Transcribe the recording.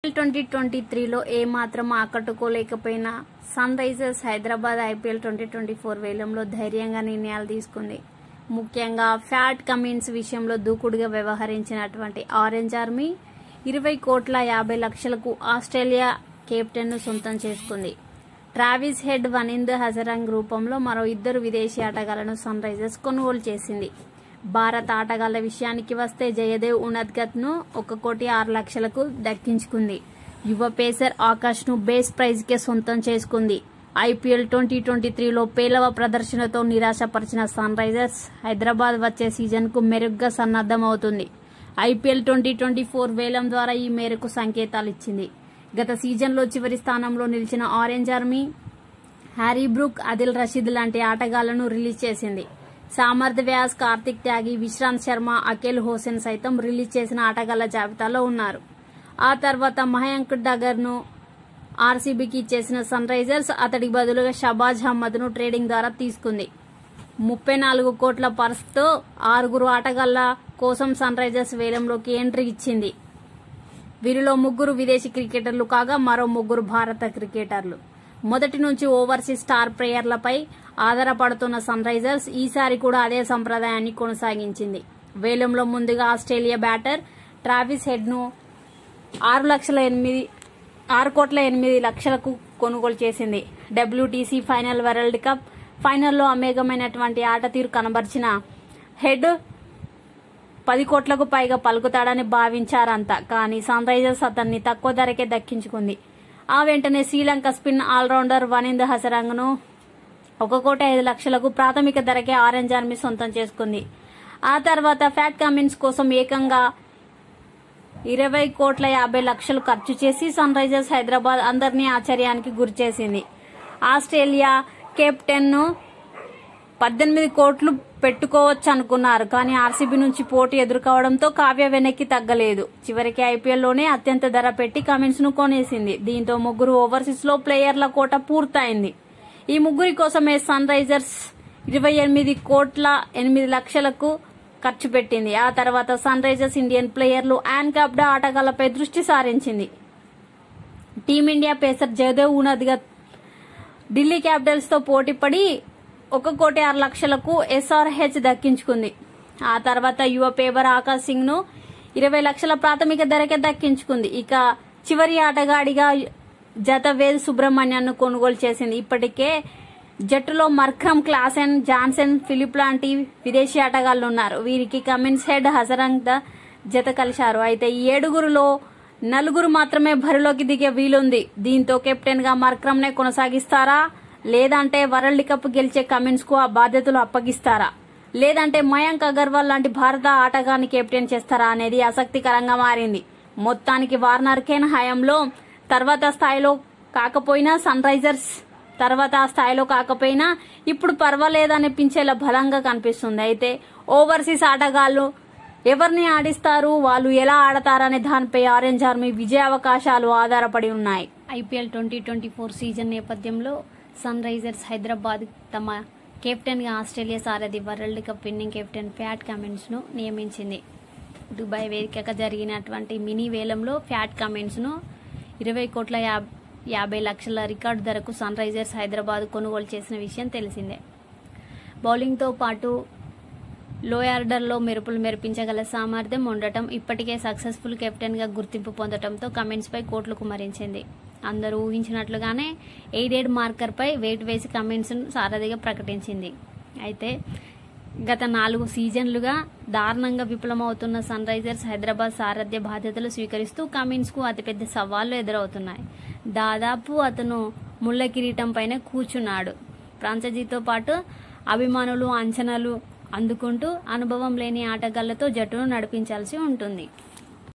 twenty twenty త్రీలో ఏమాత్రం ఆకట్టుకోలేకపోయినా Sunrisers Hyderabad IPL twenty twenty four వేలంలో ధైర్యంగా నిర్ణయాలు తీసుకుంది ముఖ్యంగా ఫ్యాట్ కమిన్స్ విషయంలో దూకుడుగా వ్యవహరించినటువంటి ఆరెంజ్ ఆర్మీ ఇరవై కోట్ల యాభై లక్షలకు ఆస్ట్రేలియా కెప్టెన్ను సొంతం చేసుకుంది ట్రావిస్ హెడ్ వనింద్ హజరంగ్ రూపంలో మరో ఇద్దరు విదేశీ ఆటగాళ్లను సన్ రైజర్స్ కొనుగోలు చేసింది భారత ఆటగాళ్ల విషయానికి వస్తే జయదేవ్ ఉనద్గత్ ను ఒక కోటి ఆరు లక్షలకు దక్కించుకుంది యువ పేసర్ ఆకాష్ ను బేస్ ప్రైజ్ కే సొంతం చేసుకుంది ఐపీఎల్ ట్వంటీ ట్వంటీ త్రీలో పేలవ ప్రదర్శనతో నిరాశపరిచిన సన్ రైజర్స్ హైదరాబాద్ వచ్చే సీజన్ కు మెరుగ్గా సన్నద్దమవుతుంది ఐపీఎల్ ట్వంటీ ట్వంటీ ఫోర్ వేలం ద్వారా ఈ మేరకు సంకేతాలు ఇచ్చింది గత సీజన్లో చివరి స్థానంలో నిలిచిన orange army Harry Brook Adil Rashid లాంటి ఆటగాళ్లను రిలీజ్ చేసింది సామర్థ్ వ్యాస్ కార్తిక్ త్యాగి విశ్రాంత్ శర్మ అఖిల్ హోసెన్ సైతం రిలీజ్ చేసిన ఆటగాళ్ల జాబితాలో ఉన్నారు ఆ తర్వాత మయాంక్ డగర్ ను ఆర్సీబీకి ఇచ్చేసిన సన్ రైజర్స్ అతడికి బదులుగా షబాజ్ అహ్మద్ ను ట్రేడింగ్ ద్వారా తీసుకుంది ముప్పై నాలుగు కోట్ల పర్స్తో ఆరుగురు ఆటగాళ్ల కోసం సన్ రైజర్స్ వేలంలోకి ఎంట్రీ ఇచ్చింది వీరిలో ముగ్గురు విదేశీ క్రికెటర్లు కాగా మరో ముగ్గురు భారత క్రికెటర్లు మొదటి నుంచి ఓవర్సీస్ స్టార్ ప్లేయర్లపై ఆధారపడుతున్న సన్ రైజర్స్ ఈసారి కూడా అదే సంప్రదాయాన్ని కొనసాగించింది వేలంలో ముందుగా ఆస్ట్రేలియా బ్యాటర్ ట్రావిస్ హెడ్ ను ఆరు లక్షల ఎనిమిది ఆరు కోట్ల ఎనిమిది లక్షలకు కొనుగోలు చేసింది డబ్ల్యూటీసీ ఫైనల్ వరల్డ్ కప్ ఫైనల్లో అమేఘమైనటువంటి ఆట తీరు కనబరిచిన హెడ్ పది కోట్లకు పైగా పలుకుతాడని భావించారంతా కానీ సన్ రైజర్స్ అతన్ని తక్కువ ధరకే దక్కించుకుంది ఆ వెంటనే శ్రీలంక స్పిన్ ఆల్రౌండర్ వనింద్ హసరంగ్ను ఒక కోటి ఐదు లక్షలకు ప్రాథమిక ధరకే ఆరెంజ్ ఆర్మీ సొంతం చేసుకుంది ఆ తర్వాత ఫ్యాట్ కమిన్స్ కోసం ఏకంగా ఇరవై కోట్ల యాభై లక్షలు ఖర్చు చేసి సన్ రైజర్స్ హైదరాబాద్ అందరినీ ఆశ్చర్యానికి గురిచేసింది ఆస్ట్రేలియా కెప్టెన్ ను పద్దెనిమిది కోట్లు పెట్టుకోవచ్చు అనుకున్నారు కానీ ఆర్సీబీ నుంచి పోటీ ఎదుర్కోవడంతో కావ్య వెనక్కి తగ్గలేదు చివరికి ఐపీఎల్లోనే అత్యంత ధర పెట్టి కమిన్స్ ను కొనేసింది దీంతో ముగ్గురు ఓవర్సీస్ లో ప్లేయర్ల కోట పూర్తయింది ఈ ముగ్గురి కోసమే సన్ రైజర్స్ ఇరవై ఎనిమిది కోట్ల ఎనిమిది లక్షలకు ఖర్చు పెట్టింది ఆ తర్వాత సన్ రైజర్స్ ఇండియన్ ప్లేయర్లు యాన్ కాప్డా ఆటగాళ్లపై దృష్టి సారించింది team India pacer Jaydev Unadkat Delhi Capitals తో పోటీపడి ఒక కోటి ఆరు లక్షలకు ఎస్ఆర్హెచ్ దక్కించుకుంది ఆ తర్వాత యువ పేబర్ ఆకాశ్ సింగ్ ను ఇరవై లక్షల ప్రాథమిక ధరకే దక్కించుకుంది ఇక చివరి ఆటగాడిగా జతవేద్ సుబ్రహ్మణ్యాన్ని కొనుగోలు చేసింది ఇప్పటికే జట్టులో మర్క్రమ్ క్లాసెన్ జాన్సన్ ఫిలిప్ లాంటి విదేశీ ఆటగాళ్లు ఉన్నారు వీరికి కమిన్స్ హెడ్ హజరంగ్ ద జత కలిశారు అయితే ఈ ఏడుగురులో నలుగురు మాత్రమే బరిలోకి దిగే వీలుంది దీంతో కెప్టెన్ గా మర్క్రమ్ నే కొనసాగిస్తారా లేదంటే వరల్డ్ కప్ గెలిచే కమిన్స్ కు ఆ బాధ్యతలు అప్పగిస్తారా లేదంటే మయాంక్ అగర్వాల్ లాంటి భారత ఆటగాన్ని కెప్టెన్ చేస్తారా అనేది ఆసక్తికరంగా మారింది మొత్తానికి వార్నర్ కేన్ హయాంలో తర్వాత స్థాయిలో కాకపోయినా సన్ రైజర్స్ తర్వాత ఆ స్థాయిలో కాకపోయినా ఇప్పుడు పర్వాలేదనిపించేలా బలంగా కనిపిస్తుంది అయితే ఓవర్సీస్ ఆటగాళ్లు ఎవరిని ఆడిస్తారు వాళ్ళు ఎలా ఆడతారనే దానిపై ఆరెంజ్ ఆర్మీ విజయ అవకాశాలు ఆధారపడి ఉన్నాయి IPL twenty twenty four season నేపథ్యంలో సన్ రైజర్స్ హైదరాబాద్ తమ కెప్టెన్ గా ఆస్ట్రేలియా సారథి world cup winning captain Pat Cummins ను నియమించింది దుబాయ్ వేదికగా జరిగినటువంటి మినీ వేలంలో ఫ్యాట్ కమిన్స్ ను ఇరవై కోట్ల యాబ్- యాభై లక్షల రికార్డు ధరకు సన్ రైజర్స్ హైదరాబాద్ కొనుగోలు చేసిన విషయం తెలిసిందే బౌలింగ్తో పాటు లో ఆర్డర్లో మెరుపులు మెరిపించగల సామర్థ్యం ఉండటం ఇప్పటికే సక్సెస్ఫుల్ కెప్టెన్గా గుర్తింపు పొందడంతో కమిన్స్పై కోట్లు కుమరించింది అందరూ ఊహించినట్లుగానే ఎయిడెడ్ మార్కర్పై వెయిట్ వేసి కమిన్స్ను సారథిగా ప్రకటించింది అయితే గత నాలుగు సీజన్లుగా దారుణంగా విఫలమవుతున్న సన్ రైజర్స్ హైదరాబాద్ సారథ్య బాధ్యతలు స్వీకరిస్తూ కమిన్స్కు అతిపెద్ద సవాళ్లు ఎదురవుతున్నాయి దాదాపు అతను ముళ్ళ కిరీటం పైన కూర్చున్నాడు ఫ్రాంచైజీతో పాటు అభిమానులు అంచనాలు అందుకుంటూ అనుభవం లేని ఆటగాళ్లతో జట్టును నడిపించాల్సి ఉంటుంది